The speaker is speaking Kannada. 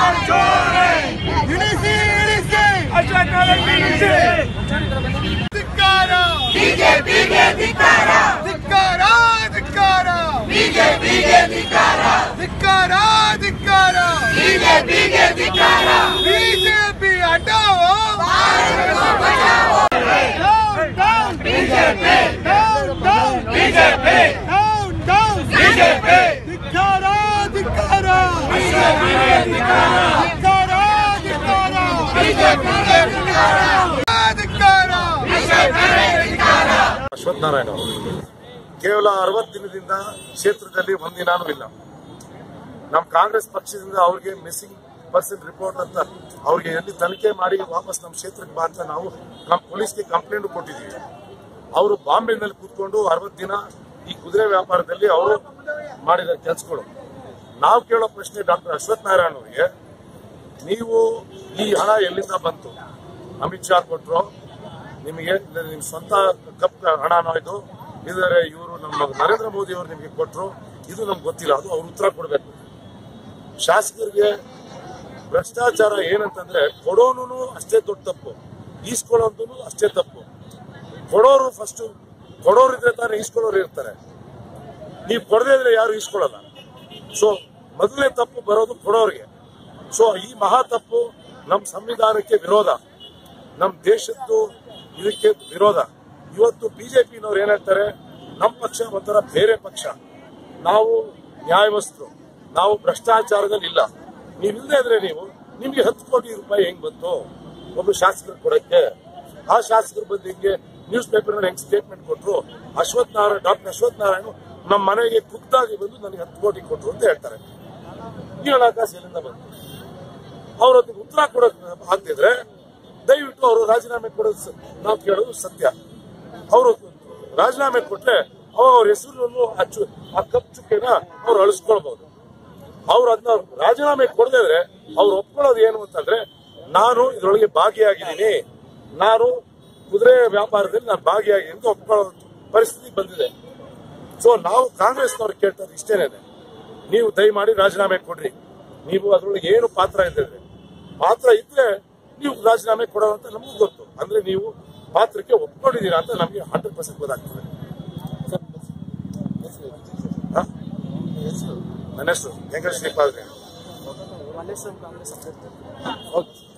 ಇಳಿಸಿ ಇಳಿಸಿ ಧಿಕ್ಕಾರ ಬಿಜೆಪಿಗೆ ಧಿಕ್ಕಾರ ಧಿಕ್ಕಾರ ಧಿಕ್ಕಾರ ಬಿಜೆಪಿಗೆ ಧಿಕ್ಕಾರ ಧಿಕ್ಕಾರ ಧಿಕ್ಕಾರ ಬಿಜೆಪಿಗೆ ಧಿಕ್ಕಾರ ಬಿಜೆಪಿ ಹಟಾವೋ down down BJP down down BJP down down BJP ಧಿಕ್ಕಾರ ಧಿಕ್ಕಾರ ಬಿಜೆಪಿಗೆ ಧಿಕ್ಕಾರ ಧಿಕ್ಕಾರ ಧಿಕ್ಕಾರ ಬಿಜೆಪಿಗೆ ಧಿಕ್ಕಾರ ಧಿಕ್ಕಾರ ಬಿಜೆಪಿಗೆ ಧಿಕ್ಕಾರ ಅಶ್ವಥ್ ನಾರಾಯಣ ಅವರು ಕೇವಲ ಅರವತ್ತು ದಿನದಿಂದ ಕ್ಷೇತ್ರದಲ್ಲಿ ಒಂದಿನಾನೂ ಇಲ್ಲ ನಮ್ಮ ಕಾಂಗ್ರೆಸ್ ಪಕ್ಷದಿಂದ ಅವ್ರಿಗೆ ಮಿಸ್ಸಿಂಗ್ ಪರ್ಸನ್ ರಿಪೋರ್ಟ್ ಅಂತ ಅವ್ರಿಗೆ ಎಲ್ಲಿ ತನಿಖೆ ಮಾಡಿ ವಾಪಸ್ ನಮ್ಮ ಕ್ಷೇತ್ರಕ್ಕೆ ಬಾ ಅಂತ ನಾವು ನಮ್ಮ ಪೊಲೀಸ್ಗೆ ಕಂಪ್ಲೇಂಟ್ ಕೊಟ್ಟಿದ್ದೀವಿ ಅವರು ಬಾಂಬೆನಲ್ಲಿ ಕೂತ್ಕೊಂಡು ಅರವತ್ತು ದಿನ ಈ ಕುದುರೆ ವ್ಯಾಪಾರದಲ್ಲಿ ಅವರು ಮಾಡಿದ ಕೆಲಸಗಳು ನಾವು ಕೇಳೋ ಪ್ರಶ್ನೆ ಡಾಕ್ಟರ್ ಅಶ್ವಥ್ ನಾರಾಯಣ ಅವರಿಗೆ ನೀವು ಈ ಹಣ ಎಲ್ಲಿಂದ ಬಂತು ಅಮಿತ್ ಶಾ ಕೊಟ್ರು ನಿಮಗೆ ನಿಮ್ ಸ್ವಂತ ಕಪ್ ಹಣನೋ ಇದು ಇದರೆ ಇವರು ನಮ್ಮ ನರೇಂದ್ರ ಮೋದಿ ಅವರು ನಿಮಗೆ ಕೊಟ್ರು ಇದು ನಮ್ಗೆ ಗೊತ್ತಿಲ್ಲ ಅದು ಅವ್ರು ಉತ್ತರ ಕೊಡಬೇಕು ಶಾಸಕರಿಗೆ ಭ್ರಷ್ಟಾಚಾರ ಏನಂತಂದ್ರೆ ಕೊಡೋನು ಅಷ್ಟೇ ದೊಡ್ಡ ತಪ್ಪು ಈಸ್ಕೊಳ್ಳೋದು ಅಷ್ಟೇ ತಪ್ಪು ಕೊಡೋರು ಫಸ್ಟ್ ಕೊಡೋರು ಇದ್ರೆ ತಾನೇ ಈಸ್ಕೊಳ್ಳೋರು ಇರ್ತಾರೆ ನೀವು ಕೊಡದೇ ಇದ್ರೆ ಯಾರು ಈಸ್ಕೊಳ್ಳಲ್ಲ ಸೊ ಮೊದಲನೇ ತಪ್ಪು ಬರೋದು ಕೊಡೋರಿಗೆ ಸೊ ಈ ಮಹಾ ತಪ್ಪು ನಮ್ಮ ಸಂವಿಧಾನಕ್ಕೆ ವಿರೋಧ ನಮ್ಮ ದೇಶದ್ದು ಇದಕ್ಕೆ ವಿರೋಧ ಇವತ್ತು ಬಿಜೆಪಿನವ್ರು ಏನ್ ಹೇಳ್ತಾರೆ ನಮ್ಮ ಪಕ್ಷ ಒಂಥರ ಬೇರೆ ಪಕ್ಷ ನಾವು ನ್ಯಾಯವಸ್ತರು ನಾವು ಭ್ರಷ್ಟಾಚಾರದಲ್ಲಿ ಇಲ್ಲ ನೀವು ಇಲ್ಲದೆ ಇದ್ರೆ ನೀವು ನಿಮ್ಗೆ ಹತ್ತು ಕೋಟಿ ರೂಪಾಯಿ ಹೆಂಗ್ ಬಂತು ಒಬ್ಬ ಶಾಸಕರು ಕೊಡಕ್ಕೆ ಆ ಶಾಸಕರು ಬಂದು ಹಿಂಗೆ ನ್ಯೂಸ್ ಪೇಪರ್ ಹೆಂಗ್ ಸ್ಟೇಟ್ಮೆಂಟ್ ಕೊಟ್ರು ಅಶ್ವಥ್ ನಾರಾಯಣ ಡಾಕ್ಟರ್ ಅಶ್ವಥ್ ನಾರಾಯಣ ನಮ್ಮ ಮನೆಗೆ ಖುದ್ದಾಗಿ ಬಂದು ನನಗೆ ಹತ್ತು ಕೋಟಿ ಕೊಟ್ರು ಅಂತ ಹೇಳ್ತಾರೆ ಈ ಹಣಕಾಸು ಎಲ್ಲಿಂದ ಬಂತು ಅವ್ರ ಅದಕ್ಕೆ ಉತ್ತರ ಕೊಡಕ್ ಆಗ್ತಿದ್ರೆ ದಯವಿಟ್ಟು ಅವರು ರಾಜೀನಾಮೆ ಕೊಡೋದು ಸ- ನಾವು ಕೇಳೋದು ಸತ್ಯ ಅವರು ರಾಜೀನಾಮೆ ಕೊಟ್ರೆ ಅವಾಗ ಅವ್ರ ಹೆಸರು ಅಚ್ಚು ಆ ಕಪ್ ಚುಕ್ಕೆನ ಅವ್ರು ಅಳಿಸ್ಕೊಳ್ಬಹುದು ಅವ್ರು ಅದನ್ನ ರಾಜೀನಾಮೆ ಕೊಡದೇ ಇದ್ರೆ ಅವ್ರು ಒಪ್ಕೊಳ್ಳೋದು ಏನು ಅಂತಂದ್ರೆ ನಾನು ಇದರೊಳಗೆ ಭಾಗಿಯಾಗಿದ್ದೀನಿ ನಾನು ಕುದುರೆ ವ್ಯಾಪಾರದಲ್ಲಿ ನಾನು ಭಾಗಿಯಾಗಿದ್ದೀನಿ ಅಂತ ಒಪ್ಕೊಳ್ಳೋ ಪರಿಸ್ಥಿತಿ ಬಂದಿದೆ ಸೊ ನಾವು ಕಾಂಗ್ರೆಸ್ನವ್ರು ಕೇಳ್ತಾರೆ ಇಷ್ಟೇನೆ ನೀವು ದಯಮಾಡಿ ರಾಜೀನಾಮೆ ಕೊಡ್ರಿ ನೀವು ಅದ್ರೊಳಗೆ ಏನು ಪಾತ್ರ ಇದ್ದಿದ್ರೆ ಪಾತ್ರ ಇದ್ರೆ ನೀವು ರಾಜೀನಾಮೆ ಕೊಡೋ ಅಂತ ನಮಗೂ ಗೊತ್ತು ಅಂದ್ರೆ ನೀವು ಪಾತ್ರಕ್ಕೆ ಒಪ್ಕೊಂಡಿದ್ದೀರಾ ಅಂತ ನಮಗೆ ಹಂಡ್ರೆಡ್ ಪರ್ಸೆಂಟ್ ಗೊತ್ತಾಗ್ತದೆ ಹ? ನನ್ನ ಹೆಸರು ವೆಂಕಟೇಶ್ ಶ್ರೀಪಾದ್ರೆ ಕಾಂಗ್ರೆಸ್ ಅಭ್ಯರ್ಥಿ ಓಕೆ